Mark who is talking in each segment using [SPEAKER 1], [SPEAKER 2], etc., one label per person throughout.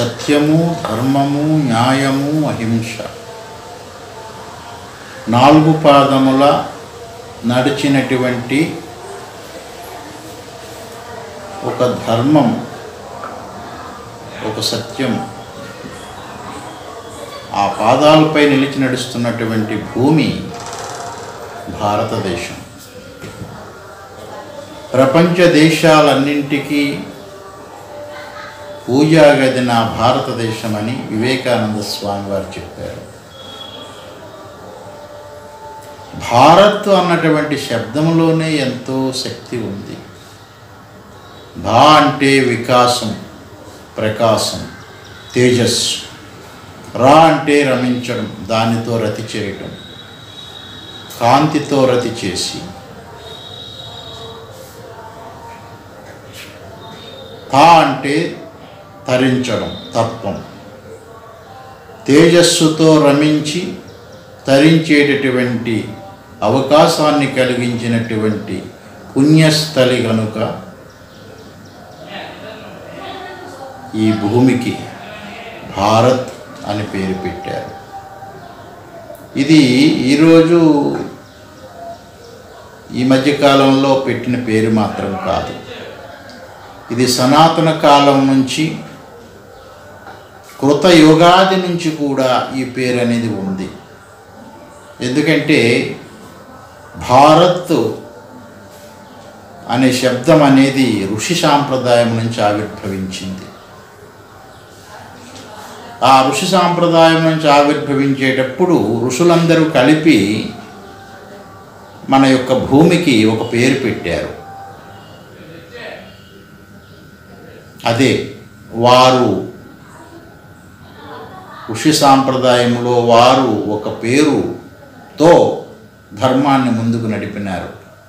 [SPEAKER 1] సత్యము ధర్మము న్యాయము అహింస నాలుగు పాదముల నడిచినటువంటి ఒక ధర్మం ఒక సత్యం ఆ పాదాలపై నిలిచి నడుస్తున్నటువంటి భూమి భారతదేశం ప్రపంచ దేశాలన్నింటికీ పూజా గది నా భారతదేశం అని వివేకానంద స్వామి వారు చెప్పారు భారత్ అన్నటువంటి శబ్దంలోనే ఎంతో శక్తి ఉంది భా అంటే వికాసం ప్రకాశం తేజస్సు రా అంటే రమించడం దానితో రతి చేయటం కాంతితో రతి చేసి తా అంటే తరించడం తత్వం తేజస్సుతో రమించి తరించేటటువంటి అవకాశాన్ని కలిగించినటువంటి పుణ్యస్థలి గనుక ఈ భూమికి భారత్ అని పేరు పెట్టారు ఇది ఈరోజు ఈ మధ్యకాలంలో పెట్టిన పేరు మాత్రం కాదు ఇది సనాతన కాలం నుంచి కృత యుగాది నుంచి కూడా ఈ పేరు అనేది ఉంది ఎందుకంటే భారత్ అనే శబ్దం అనేది ఋషి సాంప్రదాయం నుంచి ఆవిర్భవించింది ఆ ఋషి సాంప్రదాయం నుంచి ఆవిర్భవించేటప్పుడు ఋషులందరూ కలిపి మన యొక్క భూమికి ఒక పేరు పెట్టారు అదే వారు ఋషి సాంప్రదాయంలో వారు ఒక పేరుతో ధర్మాన్ని ముందుకు నడిపినారు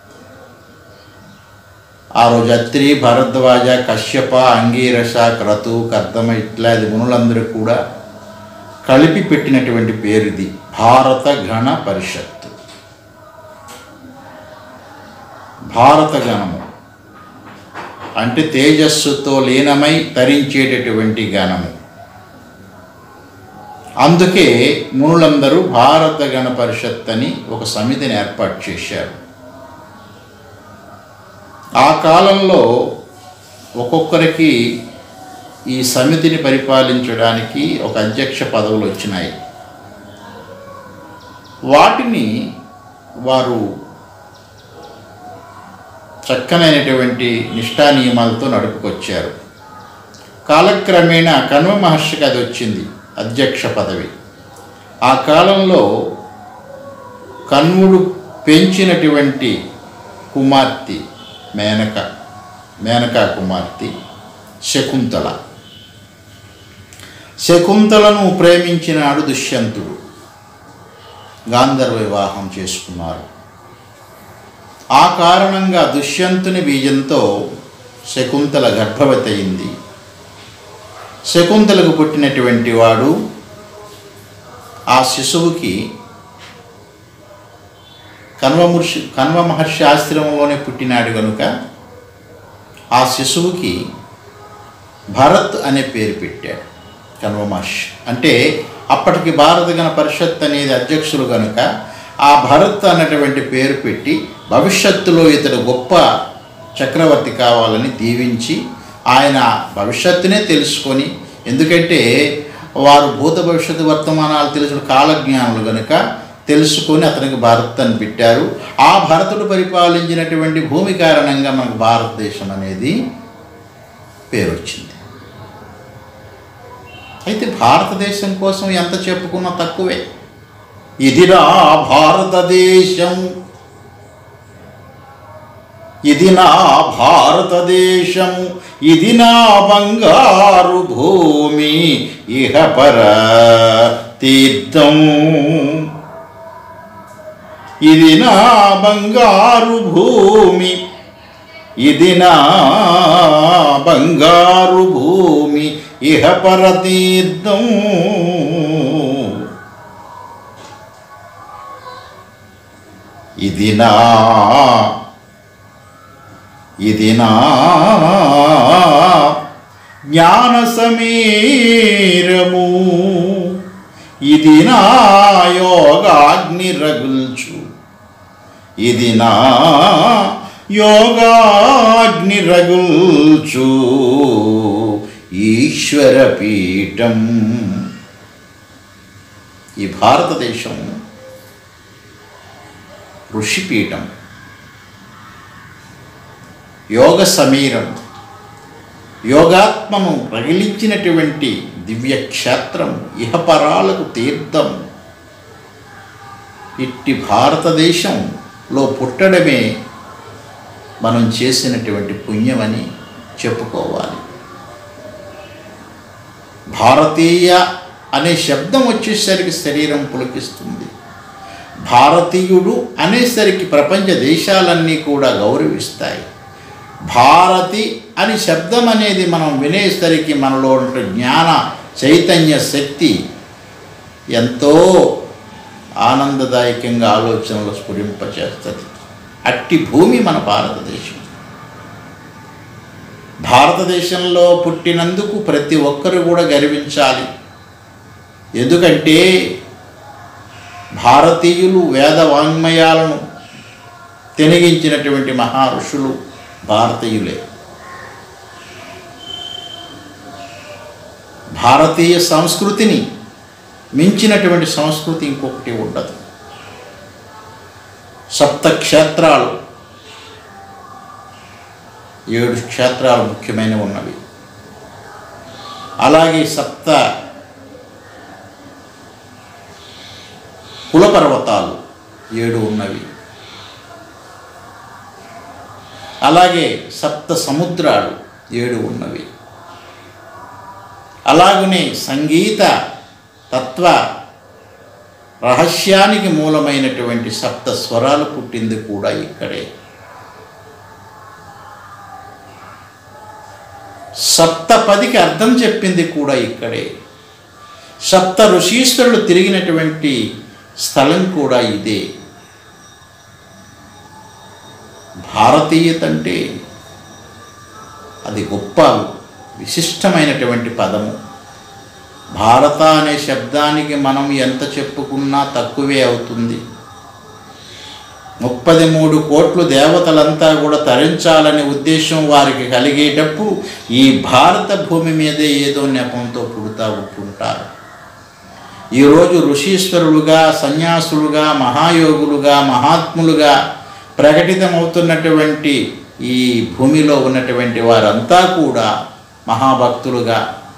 [SPEAKER 1] ఆ రోజు అత్రి భరద్వాజ కశ్యప అంగీరస క్రతు కర్దమ ఇట్లాది మునులందరూ కూడా కలిపి పెట్టినటువంటి పేరు ఇది భారత గణ పరిషత్ భారత గణము అంటే తేజస్సుతో లీనమై తరించేటటువంటి గణము అందుకే మునులందరూ భారత గణ పరిషత్ అని ఒక సమితిని ఏర్పాటు చేశారు ఆ కాలంలో ఒక్కొక్కరికి ఈ సమితిని పరిపాలించడానికి ఒక అధ్యక్ష పదవులు వచ్చినాయి వాటిని వారు చక్కనైనటువంటి నిష్ఠా నియమాలతో నడుపుకొచ్చారు కాలక్రమేణా కణ్వ మహర్షికి అది వచ్చింది అధ్యక్ష పదవి ఆ కాలంలో కన్వుడు పెంచినటువంటి కుమార్తె మేనక మేనకా కుమార్తె శకుంతల శకుంతలను ప్రేమించినాడు దుష్యంతుడు గాంధర్వ వివాహం చేసుకున్నారు ఆ కారణంగా దుష్యంతుని బీజంతో శకుంతల గర్భవతి అయింది శకుంతలకు పుట్టినటువంటి వాడు ఆ శిశువుకి కన్వమహర్షి కన్వ మహర్షి ఆశ్రమంలోనే పుట్టినాడు కనుక ఆ శిశువుకి భరత్ అనే పేరు పెట్టాడు కన్వ మహర్షి అంటే అప్పటికి భారత గణ పరిషత్ అనేది అధ్యక్షులు కనుక ఆ భరత్ అన్నటువంటి పేరు పెట్టి భవిష్యత్తులో ఇతడు గొప్ప చక్రవర్తి కావాలని దీవించి ఆయన భవిష్యత్తునే తెలుసుకొని ఎందుకంటే వారు భూత భవిష్యత్తు వర్తమానాలు తెలిసిన కాలజ్ఞానులు కనుక తెలుసుకొని అతనికి భారత్ అని పెట్టారు ఆ భరతుడు పరిపాలించినటువంటి భూమి కారణంగా మనకు భారతదేశం అనేది పేరు వచ్చింది అయితే భారతదేశం కోసం ఎంత చెప్పుకున్నా తక్కువే ఇది నా భారతదేశం ఇది నా భారతదేశం ఇది నా బంగారు భూమి ఇహ పర తీర్థం ఇది నా బంగారు భూమి ఇది నా బంగారు భూమి ఇహ పర తీర్థం ఇది నా ఇది నా జ్ఞాన సమీరము ఇది నా యోగాగ్ని రగుల్చు ఇది నా యోగాగ్ని రగుల్చు ఈశ్వర పీఠం ఈ భారతదేశం ఋషిపీఠం యోగ సమీరం యోగాత్మను రగిలించినటువంటి దివ్య క్షేత్రం ఇహపరాలకు తీర్థం ఇట్టి భారతదేశంలో పుట్టడమే మనం చేసినటువంటి పుణ్యమని చెప్పుకోవాలి భారతీయ అనే శబ్దం వచ్చేసరికి శరీరం పులకిస్తుంది భారతీయుడు అనేసరికి ప్రపంచ దేశాలన్నీ కూడా గౌరవిస్తాయి భారతి అని శబ్దం అనేది మనం వినేసరికి మనలో ఉండే జ్ఞాన చైతన్య శక్తి ఎంతో ఆనందదాయకంగా ఆలోచనలు స్ఫురింపచేస్తుంది అట్టి భూమి మన భారతదేశం భారతదేశంలో పుట్టినందుకు ప్రతి ఒక్కరు కూడా గర్వించాలి ఎందుకంటే భారతీయులు వేద వాంగ్మయాలను తెనిగించినటువంటి మహా ఋషులు భారతీయులే భారతీయ సంస్కృతిని మించినటువంటి సంస్కృతి ఇంకొకటి ఉండదు సప్త క్షేత్రాలు ఏడు క్షేత్రాలు ముఖ్యమైనవి ఉన్నవి అలాగే సప్త కులపర్వతాలు ఏడు ఉన్నవి అలాగే సప్త సముద్రాలు ఏడు ఉన్నవి అలాగనే సంగీత తత్వ రహస్యానికి మూలమైనటువంటి సప్త స్వరాలు పుట్టింది కూడా ఇక్కడే సప్తపదికి అర్థం చెప్పింది కూడా ఇక్కడే సప్త ఋషీశ్వరులు తిరిగినటువంటి స్థలం కూడా ఇదే భారతీయత అంటే అది గొప్ప విశిష్టమైనటువంటి పదము భారత అనే శబ్దానికి మనం ఎంత చెప్పుకున్నా తక్కువే అవుతుంది ముప్పది మూడు కోట్లు దేవతలంతా కూడా తరించాలనే ఉద్దేశం వారికి కలిగేటప్పుడు ఈ భారత భూమి మీదే ఏదో నెపంతో పుడతా ఉంటుంటారు ఈరోజు ఋషీశ్వరులుగా సన్యాసులుగా మహాయోగులుగా మహాత్ములుగా ప్రకటితమవుతున్నటువంటి ఈ భూమిలో ఉన్నటువంటి వారంతా కూడా మహాభక్తులుగా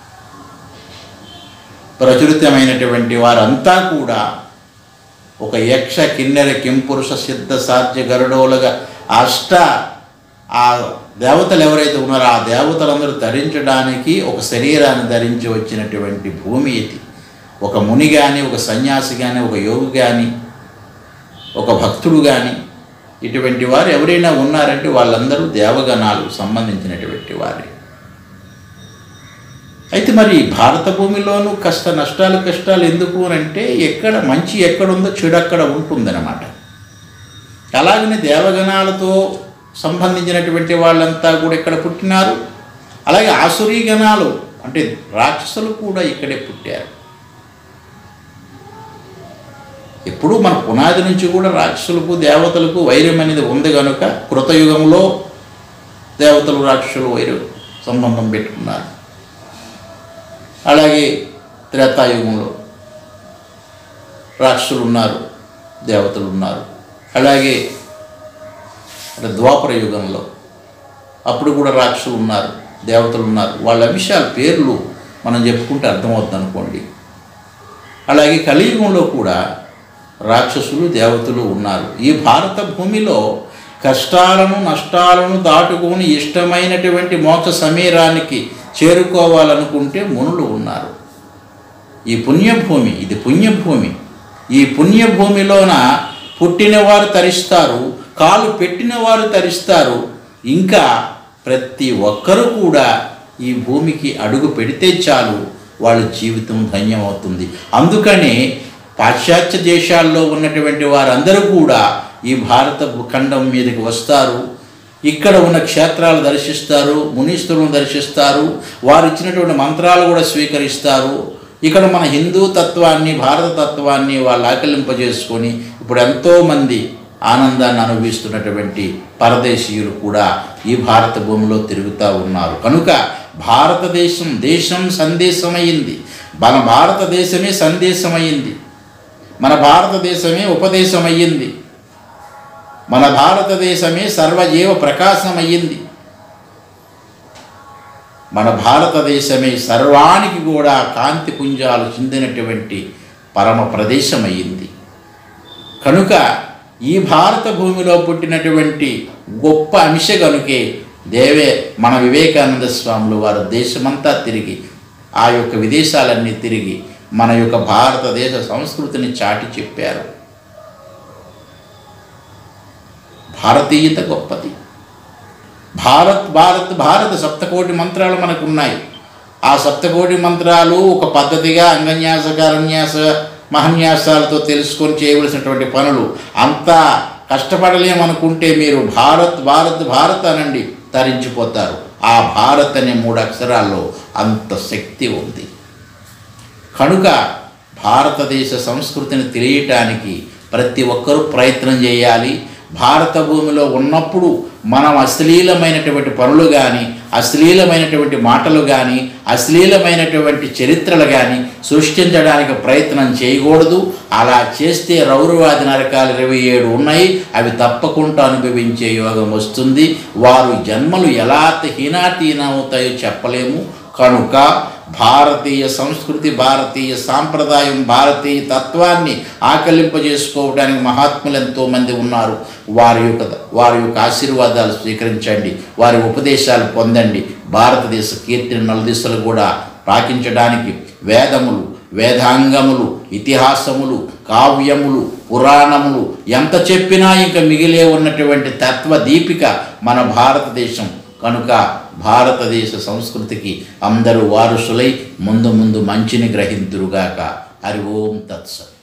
[SPEAKER 1] ప్రచురితమైనటువంటి వారంతా కూడా ఒక యక్ష కిన్నెర కింపురుష సిద్ధ సాధ్య గరుడోలుగా అష్ట ఆ దేవతలు ఎవరైతే ఉన్నారో ఆ దేవతలందరూ ధరించడానికి ఒక శరీరాన్ని ధరించి వచ్చినటువంటి భూమి ఇది ఒక ముని కానీ ఒక సన్యాసి కానీ ఒక యోగి కానీ ఒక భక్తుడు కానీ ఇటువంటి వారు ఎవరైనా ఉన్నారంటే వాళ్ళందరూ దేవగణాలు సంబంధించినటువంటి వారే అయితే మరి భారత భూమిలోనూ కష్ట నష్టాలు కష్టాలు ఎందుకు అని అంటే ఎక్కడ మంచి ఎక్కడుందో చెడు అక్కడ ఉంటుందన్నమాట అలాగనే దేవగణాలతో సంబంధించినటువంటి వాళ్ళంతా కూడా ఇక్కడ పుట్టినారు అలాగే ఆసురీ గణాలు అంటే రాక్షసులు కూడా ఇక్కడే పుట్టారు ఎప్పుడు మన పునాది నుంచి కూడా రాక్షసులకు దేవతలకు వైరం అనేది ఉంది కనుక కృతయుగంలో దేవతలు రాక్షసులు వైరం సంబంధం పెట్టుకున్నారు అలాగే త్రేతాయుగంలో రాక్షసులు ఉన్నారు దేవతలు ఉన్నారు అలాగే అంటే ద్వాపర యుగంలో అప్పుడు కూడా రాక్షసులు ఉన్నారు దేవతలు ఉన్నారు వాళ్ళ విషయాల పేర్లు మనం చెప్పుకుంటే అర్థమవుతుంది అనుకోండి అలాగే కలియుగంలో కూడా రాక్షసులు దేవతలు ఉన్నారు ఈ భారత భూమిలో కష్టాలను నష్టాలను దాటుకొని ఇష్టమైనటువంటి మోక్ష సమీరానికి చేరుకోవాలనుకుంటే మునులు ఉన్నారు ఈ పుణ్యభూమి ఇది పుణ్యభూమి ఈ పుణ్యభూమిలోన పుట్టినవారు తరిస్తారు కాలు పెట్టినవారు తరిస్తారు ఇంకా ప్రతి ఒక్కరూ కూడా ఈ భూమికి అడుగు పెడితే చాలు వాళ్ళ జీవితం ధన్యమవుతుంది అందుకనే పాశ్చాత్య దేశాల్లో ఉన్నటువంటి వారందరూ కూడా ఈ భారత ఖండం మీదకి వస్తారు ఇక్కడ ఉన్న క్షేత్రాలు దర్శిస్తారు మునీశ్వరులను దర్శిస్తారు వారు ఇచ్చినటువంటి మంత్రాలు కూడా స్వీకరిస్తారు ఇక్కడ మన హిందూ తత్వాన్ని భారత తత్వాన్ని వాళ్ళు ఆకలింపజేసుకొని ఇప్పుడు ఎంతోమంది ఆనందాన్ని అనుభవిస్తున్నటువంటి పరదేశీయులు కూడా ఈ భారత భూమిలో తిరుగుతూ ఉన్నారు కనుక భారతదేశం దేశం సందేశమైంది మన భారతదేశమే సందేశమైంది మన భారతదేశమే ఉపదేశమయ్యింది మన భారతదేశమే సర్వజీవ ప్రకాశమయ్యింది మన భారతదేశమే సర్వానికి కూడా కాంతి పుంజాలు చెందినటువంటి పరమ ప్రదేశమయ్యింది కనుక ఈ భారత భూమిలో పుట్టినటువంటి గొప్ప అంశ కనుకే దేవే మన వివేకానంద స్వాములు వారు దేశమంతా తిరిగి ఆ యొక్క విదేశాలన్నీ తిరిగి మన యొక్క భారతదేశ సంస్కృతిని చాటి చెప్పారు భారతీయత గొప్పది భారత్ భారత్ భారత సప్తకోటి మంత్రాలు మనకు ఉన్నాయి ఆ సప్తకోటి మంత్రాలు ఒక పద్ధతిగా అంగన్యాస కరన్యాస మహన్యాసాలతో తెలుసుకొని చేయవలసినటువంటి పనులు అంతా కష్టపడలేమనుకుంటే మీరు భారత్ భారత్ భారత్ అనండి తరించిపోతారు ఆ భారత్ అనే మూడు అక్షరాల్లో అంత శక్తి ఉంది కనుక భారతదేశ సంస్కృతిని తెలియటానికి ప్రతి ఒక్కరూ ప్రయత్నం చేయాలి భారత భూమిలో ఉన్నప్పుడు మనం అశ్లీలమైనటువంటి పనులు కానీ అశ్లీలమైనటువంటి మాటలు కానీ అశ్లీలమైనటువంటి చరిత్రలు కానీ సృష్టించడానికి ప్రయత్నం చేయకూడదు అలా చేస్తే రౌరవాది నరకాలు ఇరవై ఏడు ఉన్నాయి అవి తప్పకుండా అనుభవించే యోగం వస్తుంది వారు జన్మలు ఎలా హీనాతీనవుతాయో చెప్పలేము కనుక భారతీయ సంస్కృతి భారతీయ సాంప్రదాయం భారతీయ తత్వాన్ని ఆకలింపజేసుకోవడానికి మహాత్ములు ఎంతోమంది ఉన్నారు వారి యొక్క వారి యొక్క ఆశీర్వాదాలు స్వీకరించండి వారి ఉపదేశాలు పొందండి భారతదేశ కీర్తిని నలుదిశలు కూడా పాకించడానికి వేదములు వేదాంగములు ఇతిహాసములు కావ్యములు పురాణములు ఎంత చెప్పినా ఇంకా మిగిలే ఉన్నటువంటి తత్వ దీపిక మన భారతదేశం కనుక భారతదేశ సంస్కృతికి అందరూ వారసులై ముందు ముందు మంచిని గ్రహింతురుగాక హరి ఓం తత్సత్